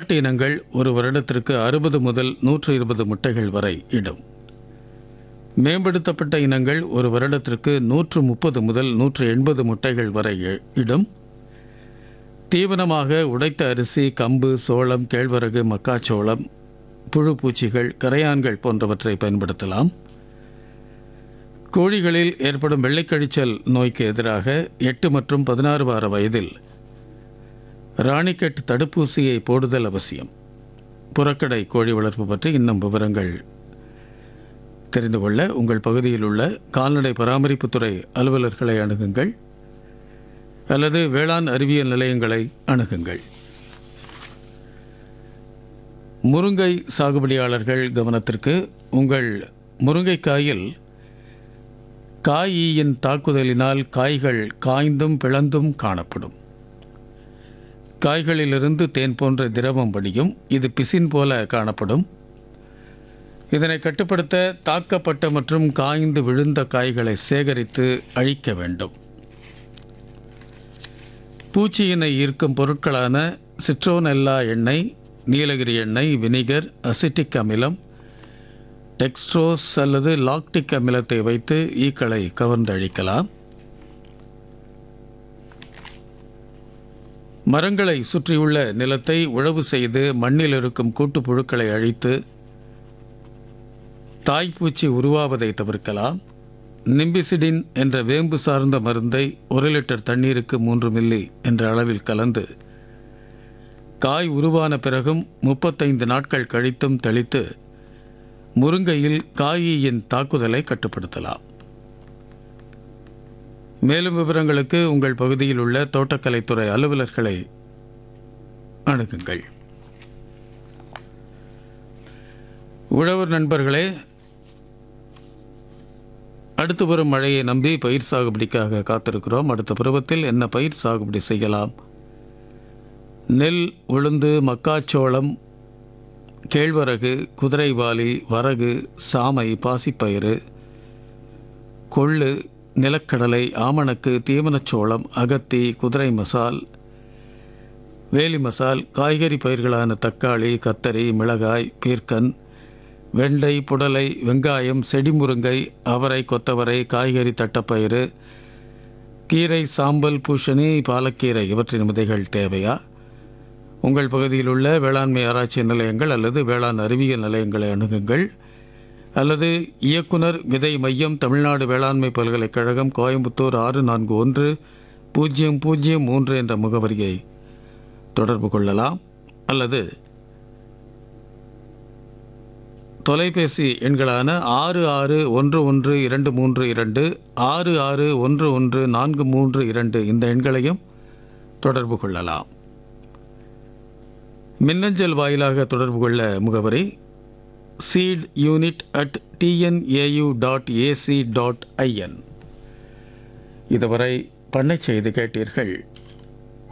வெள்ளாட்டு இனங்கள் ஒரு வருடத்திற்கு அறுபது முதல் நூற்று இருபது முட்டைகள் வரை இடும் மேம்படுத்தப்பட்ட இனங்கள் ஒரு வருடத்திற்கு நூற்று முப்பது முதல் நூற்று எண்பது முட்டைகள் வரை இ- இடும் தீவனமாக உடைத்த அரிசி கம்பு சோளம் கேழ்வரகு மக்காச்சோளம் புழு பூச்சிகள் கரையான்கள் போன்றவற்றை பயன்படுத்தலாம் கோழிகளில் ஏற்படும் வெள்ளைக்கழிச்சல் நோய்க்கு எதிராக எட்டு மற்றும் பதினாறு வார வயதில் ராணிக்கெட் தடுப்பூசியை போடுதல் அவசியம் புறக்கடை கோழி வளர்ப்பு பற்றி இன்னும் விவரங்கள் தெரிந்து கொள்ள உங்கள் பகுதியில் உள்ள கால்நடை பராமரிப்புத்துறை அலுவலர்களை அணுகுங்கள் அல்லது வேளாண் அறிவியல் நிலையங்களை அணுகுங்கள் முருங்கை சாகுபடியாளர்கள் கவனத்திற்கு உங்கள் முருங்கைக்காயில் காயீயின் தாக்குதலினால் காய்கள் காய்ந்தும் பிளந்தும் காணப்படும் காய்களிலிருந்து தேன் போன்ற திரவம் வடியும் இது பிசின் போல காணப்படும் இதனை கட்டுப்படுத்த தாக்கப்பட்ட மற்றும் காய்ந்து விழுந்த காய்களை சேகரித்து அழிக்க வேண்டும் பூச்சியினை ஈர்க்கும் பொருட்களான சிட்ரோனெல்லா எண்ணெய் நீலகிரி எண்ணெய் வினிகர் அசிட்டிக் அமிலம் டெக்ஸ்ட்ரோஸ் அல்லது லாக்டிக் அமிலத்தை வைத்து ஈக்களை கவர்ந்து அழிக்கலாம் மரங்களை சுற்றியுள்ள நிலத்தை உழவு செய்து மண்ணில் இருக்கும் கூட்டுப் புழுக்களை அழித்து தாய்ப்பூச்சி உருவாவதை தவிர்க்கலாம் நிம்பிசிடின் என்ற வேம்பு சார்ந்த மருந்தை ஒரு லிட்டர் தண்ணீருக்கு மூன்று மில்லி என்ற அளவில் கலந்து காய் உருவான பிறகும் முப்பத்தைந்து நாட்கள் கழித்தும் தெளித்து முருங்கையில் காயியின் தாக்குதலை கட்டுப்படுத்தலாம் மேலும் விவரங்களுக்கு உங்கள் பகுதியில் உள்ள தோட்டக்கலைத்துறை அலுவலர்களை அணுகுங்கள் உழவர் நண்பர்களே அடுத்து வரும் மழையை நம்பி பயிர் சாகுபடிக்காக காத்திருக்கிறோம் அடுத்த பருவத்தில் என்ன பயிர் சாகுபடி செய்யலாம் நெல் உளுந்து மக்காச்சோளம் கேழ்வரகு குதிரைவாலி வரகு சாமை பாசிப்பயிறு கொள்ளு நிலக்கடலை ஆமணக்கு தீவனச்சோளம் அகத்தி குதிரை மசால் வேலி மசால் காய்கறி பயிர்களான தக்காளி கத்தரி மிளகாய் பீர்க்கன் வெண்டை புடலை வெங்காயம் செடிமுருங்கை அவரை கொத்தவரை காய்கறி தட்டப்பயிறு கீரை சாம்பல் பூசணி பாலக்கீரை இவற்றின் விதைகள் தேவையா உங்கள் பகுதியில் உள்ள வேளாண்மை ஆராய்ச்சி நிலையங்கள் அல்லது வேளாண் அறிவியல் நிலையங்களை அணுகுங்கள் அல்லது இயக்குனர் விதை மையம் தமிழ்நாடு வேளாண்மை பல்கலைக்கழகம் கோயம்புத்தூர் ஆறு நான்கு ஒன்று பூஜ்ஜியம் பூஜ்ஜியம் மூன்று என்ற முகவரியை தொடர்பு கொள்ளலாம் அல்லது தொலைபேசி எண்களான ஆறு ஆறு ஒன்று ஒன்று இரண்டு மூன்று இரண்டு ஆறு ஆறு ஒன்று ஒன்று நான்கு மூன்று இரண்டு இந்த எண்களையும் தொடர்பு கொள்ளலாம் மின்னஞ்சல் வாயிலாக தொடர்பு கொள்ள முகவரி seed unit at TNAU dot AC dot IN இதுவரை பண்ணை செய்து கேட்டீர்கள்